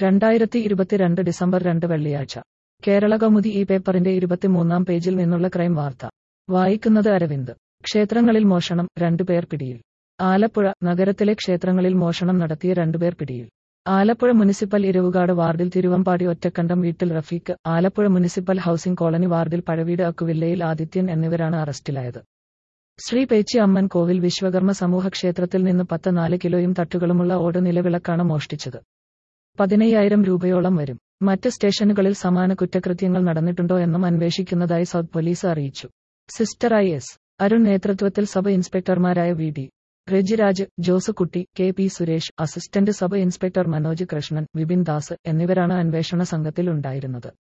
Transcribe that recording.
രണ്ടായിരത്തി ഇരുപത്തിരണ്ട് ഡിസംബർ രണ്ട് വെള്ളിയാഴ്ച കേരള കൗമുദി ഈ പേപ്പറിന്റെ ഇരുപത്തിമൂന്നാം പേജിൽ നിന്നുള്ള ക്രൈം വാർത്ത വായിക്കുന്നത് അരവിന്ദ് ക്ഷേത്രങ്ങളിൽ മോഷണം രണ്ടുപേർ പിടിയിൽ ആലപ്പുഴ നഗരത്തിലെ ക്ഷേത്രങ്ങളിൽ മോഷണം നടത്തിയ രണ്ടുപേർ പിടിയിൽ ആലപ്പുഴ മുനിസിപ്പൽ ഇരവുകാട് വാർഡിൽ തിരുവമ്പാടി ഒറ്റക്കണ്ടം വീട്ടിൽ Rafeeq Alappuzha municipal housing colony വാർഡിൽ പഴവീട് അക്കുവില്ലയിൽ ആദിത്യൻ എന്നിവരാണ് അറസ്റ്റിലായത് ശ്രീ പേച്ചി അമ്മൻ കോവിൽ വിശ്വകർമ്മ സമൂഹ ക്ഷേത്രത്തിൽ നിന്ന് പത്ത് നാല് കിലോയും തട്ടുകളുമുള്ള ഓട് നിലവിളക്കാണ് മോഷ്ടിച്ചത് പതിനയ്യായിരം രൂപയോളം വരും മറ്റ് സ്റ്റേഷനുകളിൽ സമാന കുറ്റകൃത്യങ്ങൾ നടന്നിട്ടുണ്ടോ എന്നും അന്വേഷിക്കുന്നതായി സൗത്ത് പോലീസ് അറിയിച്ചു സിസ്റ്റർ ഐ എസ് അരുൺ നേതൃത്വത്തിൽ സബ് ഇൻസ്പെക്ടർമാരായ V D Rejiraj Josekutty K P Suresh assistant sub inspector Manoj Krishnan Vipin Das എന്നിവരാണ് അന്വേഷണ സംഘത്തിൽ ഉണ്ടായിരുന്നത്